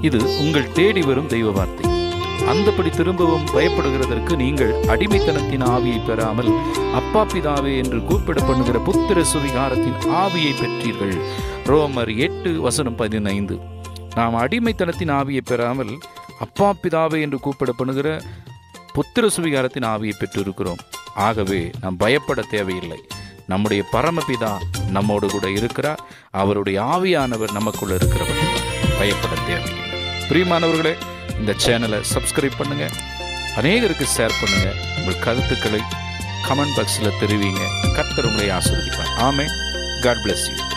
இது உங்கள் தேடி வரும் தெய்வ வார்த்தை அந்தபடி திரும்பவும் பயப்படுகிறதற்கு நீங்கள் அடிமைத்தனத்தின் ஆவியை பெறாமல் அப்பா பிதாவே என்று கூப்பிட பண்ணுகிற புத்திர சுவிகாரத்தின் ஆவியை பெற்றீர்கள் ரோமர் எட்டு வசனம் பதினைந்து நாம் அடிமைத்தனத்தின் ஆவியை பெறாமல் அப்பா பிதாவே என்று கூப்பிட பண்ணுகிற புத்திர சுவிகாரத்தின் ஆவியை பெற்றிருக்கிறோம் ஆகவே நாம் பயப்பட தேவையில்லை நம்முடைய பரமபிதா நம்மோடு கூட இருக்கிறார் அவருடைய ஆவியானவர் நமக்குள்ள இருக்கிறவர் பயப்பட தேவையில்லை பிரியமானவர்களே இந்த சேனலை சப்ஸ்கிரைப் பண்ணுங்க அநேகருக்கு ஷேர் பண்ணுங்க உங்கள் கருத்துக்களை கமெண்ட் பாக்ஸில் தெரிவிங்க கர்த்தர் உங்களை ஆசிர்வதிப்பார் ஆமே காட் bless you